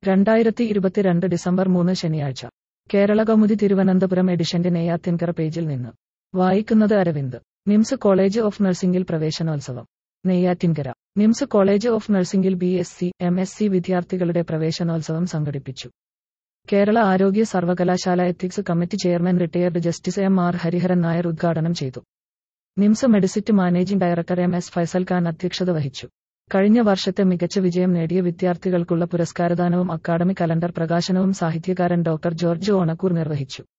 രണ്ടായിരത്തി ഇരുപത്തിരണ്ട് ഡിസംബർ മൂന്ന് ശനിയാഴ്ച കേരള കൗമുദി തിരുവനന്തപുരം എഡിഷന്റെ നെയ്യാത്തിൻകര പേജിൽ നിന്ന് വായിക്കുന്നത് അരവിന്ദ് നിംസ് കോളേജ് ഓഫ് നഴ്സിംഗിൽ പ്രവേശനോത്സവം നെയ്യാറ്റിൻകര നിംസ് കോളേജ് ഓഫ് നഴ്സിംഗിൽ B S C M S C വിദ്യാർത്ഥികളുടെ പ്രവേശനോത്സവം സംഘടിപ്പിച്ചു കേരള ആരോഗ്യ സർവകലാശാല ethics committee chairman retired justice M R Hariharan Nair ഉദ്ഘാടനം ചെയ്തു NIMS medicity managing director M S Faisal Khan അധ്യക്ഷത വഹിച്ചു കഴിഞ്ഞ വർഷത്തെ മികച്ച വിജയം നേടിയ വിദ്യാർത്ഥികൾക്കുള്ള പുരസ്കാരദാനവും അക്കാദമിക് കലണ്ടർ പ്രകാശനവും സാഹിത്യകാരൻ ഡോക്ടർ ജോർജ് ഓണക്കൂർ നിർവഹിച്ചു